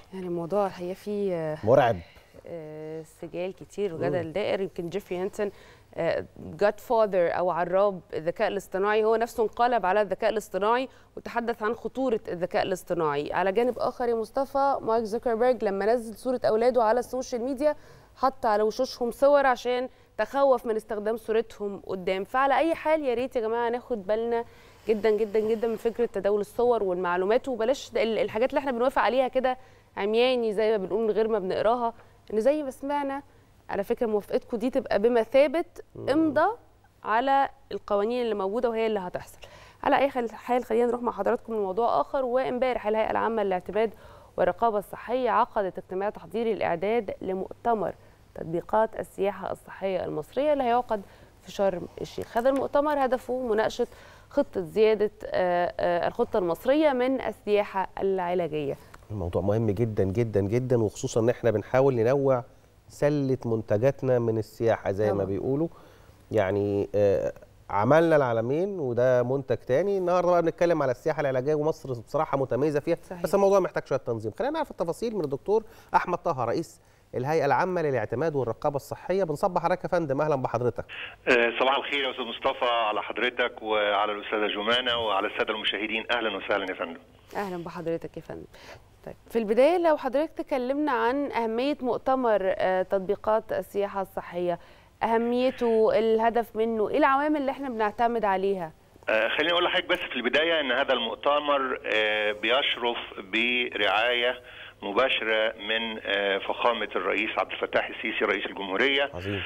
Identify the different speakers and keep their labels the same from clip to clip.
Speaker 1: يعني الموضوع الحقيقه فيه
Speaker 2: مرعب
Speaker 1: آه، سجال كتير وجدل دائر يمكن جيفري هانسون جاد فاذر او عراب الذكاء الاصطناعي هو نفسه انقلب على الذكاء الاصطناعي وتحدث عن خطوره الذكاء الاصطناعي على جانب اخر يا مصطفى مارك زوكربيرج لما نزل صوره اولاده على السوشيال ميديا حط على وشوشهم صور عشان تخوف من استخدام صورتهم قدام فعلى اي حال يا ريت يا جماعه ناخد بالنا جدا جدا جدا من فكره تداول الصور والمعلومات وبلاش ال- الحاجات اللي احنا بنوافق عليها كده عمياني زي ما بنقول من غير ما بنقراها ان زي ما سمعنا على فكره موافقتكم دي تبقى بمثابه امضى على القوانين اللي موجوده وهي اللي هتحصل على اي خل- حال خلينا نروح مع حضراتكم لموضوع اخر وامبارح الهيئه العامه للاعتماد والرقابه الصحيه عقدت اجتماع تحضيري الاعداد لمؤتمر تطبيقات السياحه الصحيه المصريه اللي هيعقد في شرم الشيخ هذا المؤتمر هدفه مناقشه خطه زياده آه، آه، الخطه المصريه من السياحه العلاجيه
Speaker 2: الموضوع مهم جدا جدا جدا وخصوصا ان احنا بنحاول ننوع سله منتجاتنا من السياحه زي ما
Speaker 1: طبعاً.
Speaker 2: بيقولوا يعني آه، عملنا العالمين وده منتج تاني النهارده بقى بنتكلم على السياحه العلاجيه ومصر بصراحه متميزه فيها
Speaker 1: صحيح.
Speaker 2: بس الموضوع محتاج شويه تنظيم خلينا نعرف التفاصيل من الدكتور احمد طه رئيس الهيئه العامه للاعتماد والرقابه الصحيه بنصبح حضرتك يا فندم اهلا بحضرتك
Speaker 3: آه، صباح الخير يا استاذ مصطفى على حضرتك وعلى الاستاذه جمانه وعلى الساده المشاهدين اهلا وسهلا يا فندم
Speaker 1: اهلا بحضرتك يا فندم طيب في البدايه لو حضرتك تكلمنا عن اهميه مؤتمر آه، تطبيقات السياحه الصحيه اهميته الهدف منه ايه العوامل اللي احنا بنعتمد عليها
Speaker 3: آه، خليني اقول لحضرتك بس في البدايه ان هذا المؤتمر آه، بيشرف برعايه مباشره من آه، فخامه الرئيس عبد الفتاح السيسي رئيس الجمهوريه
Speaker 2: عظيم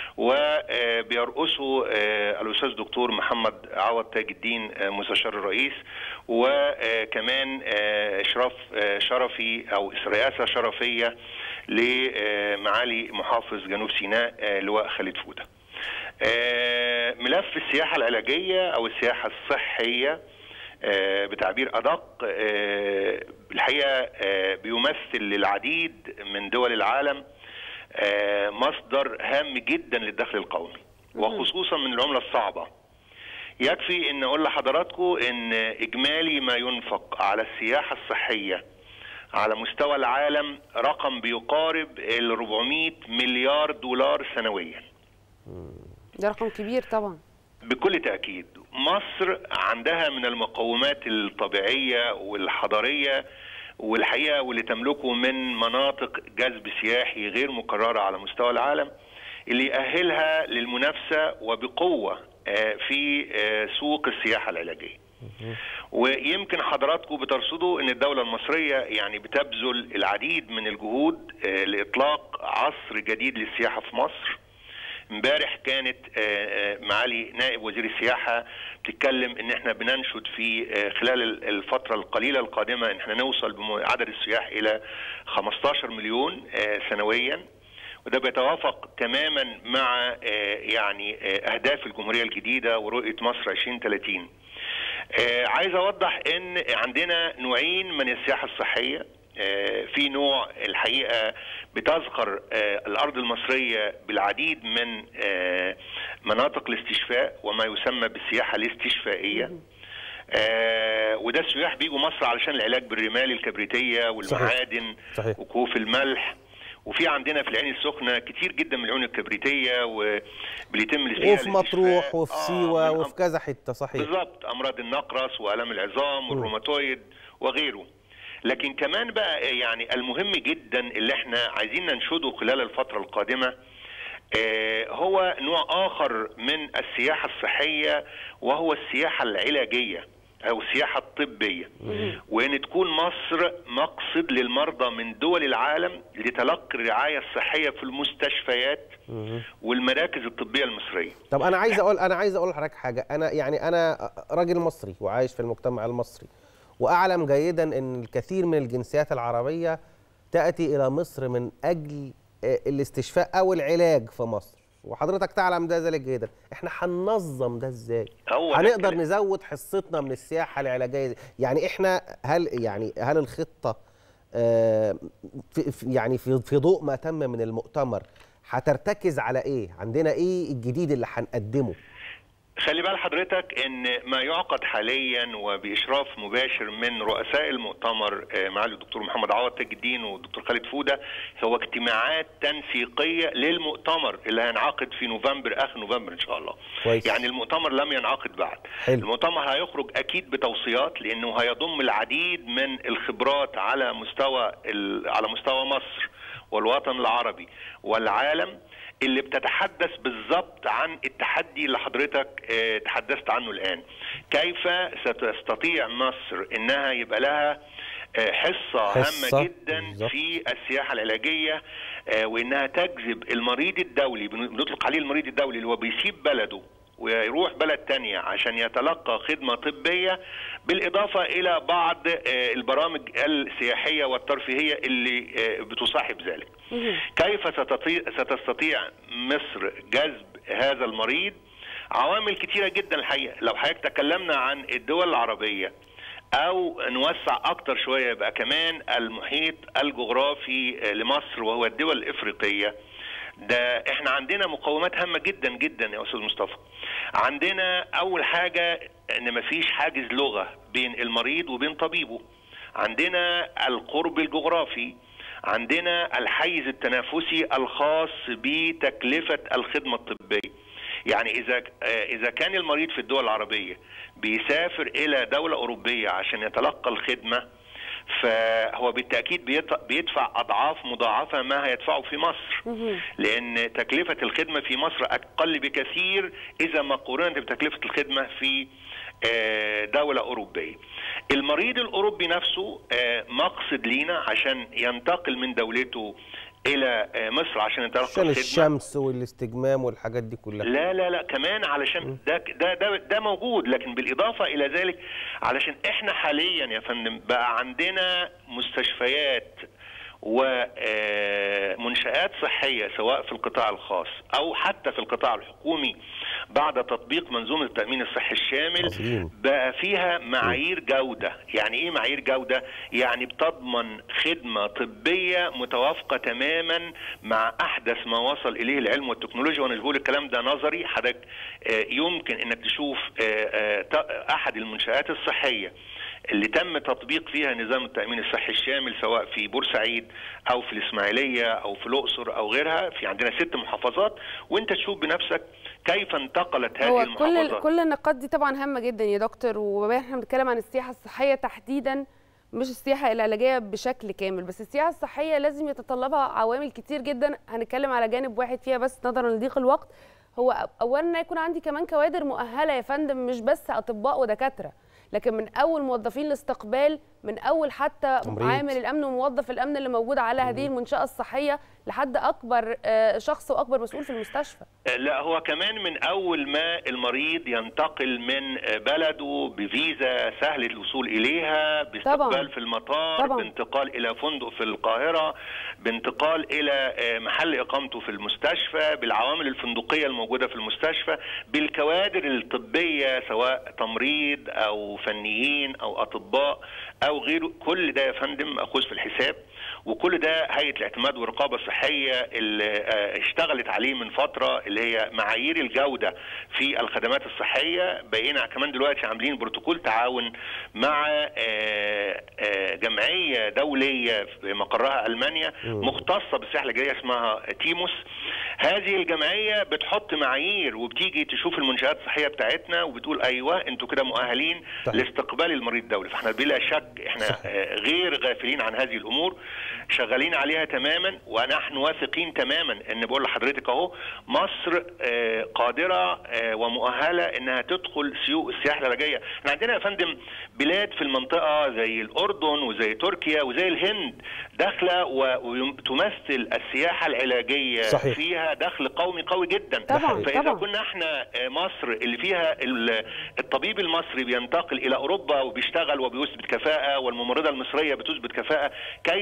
Speaker 3: وبيرقصه آه، الاستاذ دكتور محمد عوض تاج الدين آه، مستشار الرئيس وكمان آه، اشراف آه، شرفي او رئاسه شرفيه لمعالي محافظ جنوب سيناء آه، لواء خالد فوده. آه، ملف السياحه العلاجيه او السياحه الصحيه آه، بتعبير ادق آه، الحقيقه آه، بيمثل للعديد من دول العالم آه، مصدر هام جدا للدخل القومي وخصوصا من العمله الصعبه يكفي ان اقول لحضراتكم ان اجمالي ما ينفق على السياحه الصحيه على مستوى العالم رقم بيقارب ال 400 مليار دولار سنويا
Speaker 1: ده رقم كبير طبعا
Speaker 3: بكل تأكيد مصر عندها من المقومات الطبيعية والحضارية والحقيقة واللي تملكه من مناطق جذب سياحي غير مكررة على مستوى العالم اللي يأهلها للمنافسة وبقوة آه، في آه، سوق السياحة العلاجية ويمكن حضراتكم بترصدوا ان الدولة المصرية يعني بتبذل العديد من الجهود آه، لإطلاق عصر جديد للسياحة في مصر امبارح كانت آه، آه، معالي نائب وزير السياحه بتتكلم ان احنا بننشد في آه، خلال ال- الفتره القليله القادمه ان احنا نوصل بعدد السياح الى 15 مليون آه، سنويا وده بيتوافق تماما مع آه، يعني آه، اهداف الجمهوريه الجديده ورؤيه مصر 2030 آه، عايز اوضح ان عندنا نوعين من السياحه الصحيه آه، في نوع الحقيقه بتذكر آه، الارض المصريه بالعديد من آه، مناطق الاستشفاء وما يسمى بالسياحه الاستشفائيه آه، وده السياح بيجوا مصر علشان العلاج بالرمال الكبريتيه والمعادن
Speaker 2: صحيح.
Speaker 3: وكهوف الملح وفي عندنا في العين السخنه كتير جدا من العيون الكبريتيه وبيتم فيها
Speaker 2: وفي مطروح
Speaker 3: الاستشفاء.
Speaker 2: وفي
Speaker 3: آه،
Speaker 2: سيوه
Speaker 3: من
Speaker 2: وفي كذا حته صحيح
Speaker 3: بالظبط امراض النقرس والام العظام والروماتويد وغيره لكن كمان بقى يعني المهم جدا اللي احنا عايزين ننشده خلال الفتره القادمه آه، هو نوع اخر من السياحه الصحيه وهو السياحه العلاجيه او السياحه الطبيه وان تكون مصر مقصد للمرضى من دول العالم لتلقي الرعايه الصحيه في المستشفيات والمراكز الطبيه المصريه
Speaker 2: طب انا عايز اقول انا عايز اقول لحضرتك حاجه انا يعني انا راجل مصري وعايش في المجتمع المصري واعلم جيدا ان الكثير من الجنسيات العربيه تاتي الى مصر من اجل آه، الاستشفاء او العلاج في مصر وحضرتك تعلم ده ذلك جيدا احنا هننظم ده ازاي
Speaker 3: هو ده
Speaker 2: هنقدر
Speaker 3: الكلام.
Speaker 2: نزود حصتنا من السياحه العلاجيه دي. يعني احنا هل يعني هل الخطه آه، في في- يعني في في ضوء ما تم من المؤتمر هترتكز على ايه عندنا ايه الجديد اللي هنقدمه
Speaker 3: خلي بال حضرتك ان ما يعقد حاليا وباشراف مباشر من رؤساء المؤتمر معالي الدكتور محمد عوض تاج الدين والدكتور خالد فوده هو اجتماعات تنسيقيه للمؤتمر اللي هينعقد في نوفمبر اخر نوفمبر ان شاء الله.
Speaker 2: كويس.
Speaker 3: يعني المؤتمر لم ينعقد بعد.
Speaker 2: حلو.
Speaker 3: المؤتمر هيخرج اكيد بتوصيات لانه هيضم العديد من الخبرات على مستوى على مستوى مصر والوطن العربي والعالم اللي بتتحدث بالضبط عن التحدي اللي حضرتك اه تحدثت عنه الان كيف ستستطيع مصر انها يبقى لها اه حصة,
Speaker 2: حصة
Speaker 3: هامة جدا
Speaker 2: بالزبط.
Speaker 3: في السياحة العلاجية اه وانها تجذب المريض الدولي بنطلق عليه المريض الدولي اللي هو بيسيب بلده ويروح بلد تانية عشان يتلقى خدمة طبية بالإضافة إلى بعض البرامج السياحية والترفيهية اللي بتصاحب ذلك كيف ستستطيع مصر جذب هذا المريض عوامل كتيرة جدا الحقيقة لو حضرتك تكلمنا عن الدول العربية او نوسع اكتر شويه يبقى كمان المحيط الجغرافي لمصر وهو الدول الافريقيه ده احنا عندنا مقومات هامه جدا جدا يا استاذ مصطفى عندنا اول حاجه ان مفيش حاجز لغه بين المريض وبين طبيبه عندنا القرب الجغرافي عندنا الحيز التنافسي الخاص بتكلفه الخدمه الطبيه يعني اذا اذا كان المريض في الدول العربيه بيسافر الى دوله اوروبيه عشان يتلقى الخدمه فهو بالتاكيد بيدفع اضعاف مضاعفه ما هيدفعه في مصر لان تكلفه الخدمه في مصر اقل بكثير اذا ما قورنت بتكلفه الخدمه في دولة أوروبية المريض الأوروبي نفسه مقصد لينا عشان ينتقل من دولته الى مصر عشان يتلقى
Speaker 2: عشان الشمس والاستجمام والحاجات دي كلها
Speaker 3: لا لا لا كمان علشان ده ده ده, ده موجود لكن بالاضافه الى ذلك علشان احنا حاليا يا فندم بقى عندنا مستشفيات ومنشآت صحية سواء في القطاع الخاص أو حتى في القطاع الحكومي بعد تطبيق منظومة التأمين الصحي الشامل
Speaker 2: عظيم.
Speaker 3: بقى فيها معايير جودة يعني إيه معايير جودة؟ يعني بتضمن خدمة طبية متوافقة تماما مع أحدث ما وصل إليه العلم والتكنولوجيا وأنا بقول الكلام ده نظري حضرتك يمكن إنك تشوف أحد المنشآت الصحية اللي تم تطبيق فيها نظام التأمين الصحي الشامل سواء في بورسعيد أو في الإسماعيلية أو في الأقصر أو غيرها في عندنا ست محافظات وأنت تشوف بنفسك كيف انتقلت هذه
Speaker 1: هو
Speaker 3: المحافظات
Speaker 1: كل كل النقاط دي طبعا هامة جدا يا دكتور واحنا بنتكلم عن السياحة الصحية تحديدا مش السياحة العلاجية بشكل كامل بس السياحة الصحية لازم يتطلبها عوامل كتير جدا هنتكلم على جانب واحد فيها بس نظرا لضيق الوقت هو اولا يكون عندي كمان كوادر مؤهله يا فندم مش بس اطباء ودكاتره لكن من اول موظفين الاستقبال من اول حتى
Speaker 2: تمريض.
Speaker 1: عامل الامن وموظف الامن اللي موجود على هذه المنشاه الصحيه لحد اكبر آه، شخص واكبر مسؤول في المستشفى
Speaker 3: لا هو كمان من اول ما المريض ينتقل من بلده بفيزا سهل الوصول اليها باستقبال
Speaker 1: طبعاً.
Speaker 3: في المطار
Speaker 1: طبعاً.
Speaker 3: بانتقال الى فندق في القاهره بانتقال الى محل اقامته في المستشفى بالعوامل الفندقيه الموجوده في المستشفى بالكوادر الطبيه سواء تمريض او فنيين او اطباء او غيره كل ده يا فندم ماخوذ في الحساب وكل ده هيئه الاعتماد والرقابه الصحيه اللي آه، اشتغلت عليه من فتره اللي هي معايير الجوده في الخدمات الصحيه بقينا كمان دلوقتي عاملين بروتوكول تعاون مع آه، آه، جمعيه دوليه في مقرها المانيا مختصه بالسياحه العلاجيه اسمها تيموس هذه الجمعيه بتحط معايير وبتيجي تشوف المنشات الصحيه بتاعتنا وبتقول ايوه انتوا كده مؤهلين
Speaker 2: صحيح.
Speaker 3: لاستقبال المريض الدولي فاحنا بلا شك احنا
Speaker 2: صحيح.
Speaker 3: آه، غير غافلين عن هذه الامور شغالين عليها تماما ونحن واثقين تماما ان بقول لحضرتك اهو مصر آه، قادره آه، ومؤهله انها تدخل سيوق السياحه العلاجيه احنا عندنا يا فندم بلاد في المنطقه زي الاردن وزي تركيا وزي الهند داخله و- وتمثل السياحه العلاجيه
Speaker 2: صحيح.
Speaker 3: فيها دخل قومي قوي جدا
Speaker 1: طبعاً،
Speaker 3: فاذا
Speaker 1: طبعاً.
Speaker 3: كنا احنا آه، مصر اللي فيها ال- الطبيب المصري بينتقل الى اوروبا وبيشتغل وبيثبت كفاءه والممرضه المصريه بتثبت كفاءه كيف لا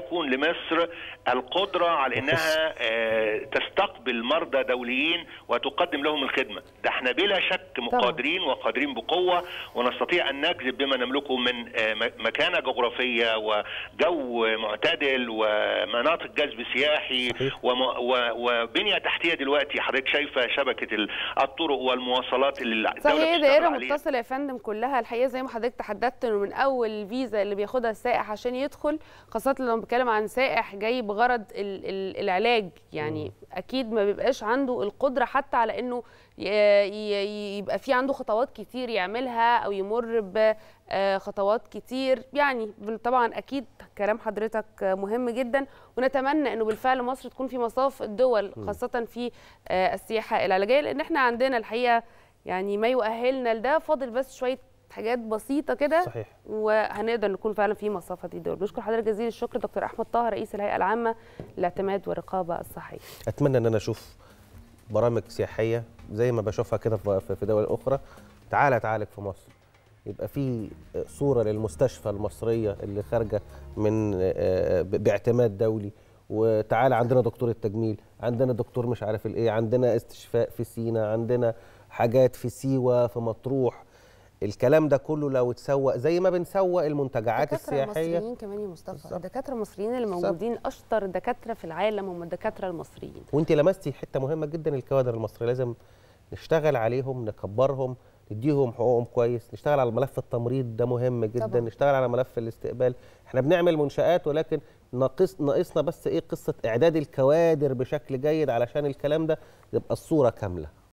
Speaker 3: يكون لمصر القدره على انها آه، تستقبل مرضى دوليين وتقدم لهم الخدمه ده احنا بلا شك مقادرين وقادرين بقوه ونستطيع ان نجذب بما نملكه من آه، م- مكانه جغرافيه وجو معتدل ومناطق جذب سياحي
Speaker 2: صحيح.
Speaker 3: وم- و- وبنيه تحتيه دلوقتي حضرتك شايفه شبكه ال- الطرق والمواصلات اللي الدولة
Speaker 1: صحيح
Speaker 3: بتشتغل
Speaker 1: دائرة
Speaker 3: عليها.
Speaker 1: متصلة يا فندم كلها الحقيقة زي ما حضرتك تحدثت انه من اول الفيزا اللي بياخدها السائح عشان يدخل خاصة لما بنتكلم عن سائح جاي بغرض ال ال العلاج يعني اكيد ما بيبقاش عنده القدرة حتى على انه ي- ي- يبقى في عنده خطوات كتير يعملها او يمر بخطوات كتير يعني بال- طبعا اكيد كلام حضرتك مهم جدا ونتمنى انه بالفعل مصر تكون في مصاف الدول خاصة في آه، السياحة العلاجية لان احنا عندنا الحقيقة يعني ما يؤهلنا لده فاضل بس شويه حاجات بسيطه كده
Speaker 2: صحيح
Speaker 1: وهنقدر نكون فعلا في مصافه دي دول بشكر حضرتك جزيل الشكر دكتور احمد طه رئيس الهيئه العامه للاعتماد والرقابه الصحيه
Speaker 2: اتمنى ان انا اشوف برامج سياحيه زي ما بشوفها كده في في دول اخرى تعالى تعالج في مصر يبقى في صوره للمستشفى المصريه اللي خارجه من آه، ب- باعتماد دولي وتعالى عندنا دكتور التجميل عندنا دكتور مش عارف الايه عندنا استشفاء في سينا عندنا حاجات في سيوه في مطروح الكلام ده كله لو اتسوق زي ما بنسوق المنتجعات
Speaker 1: دكاتره
Speaker 2: السياحيه
Speaker 1: مصريين كمان يا مصطفى
Speaker 2: بالظبط.
Speaker 1: الدكاتره المصريين اللي
Speaker 2: بالظبط.
Speaker 1: موجودين اشطر دكاتره في العالم هم الدكاتره المصريين
Speaker 2: وانت لمستي حته مهمه جدا الكوادر المصريه لازم نشتغل عليهم نكبرهم نديهم حقوقهم كويس نشتغل على ملف التمريض ده مهم جدا
Speaker 1: طبعاً.
Speaker 2: نشتغل على ملف الاستقبال احنا بنعمل منشآت ولكن ناقص ناقصنا بس ايه قصه اعداد الكوادر بشكل جيد علشان الكلام ده يبقى الصوره كامله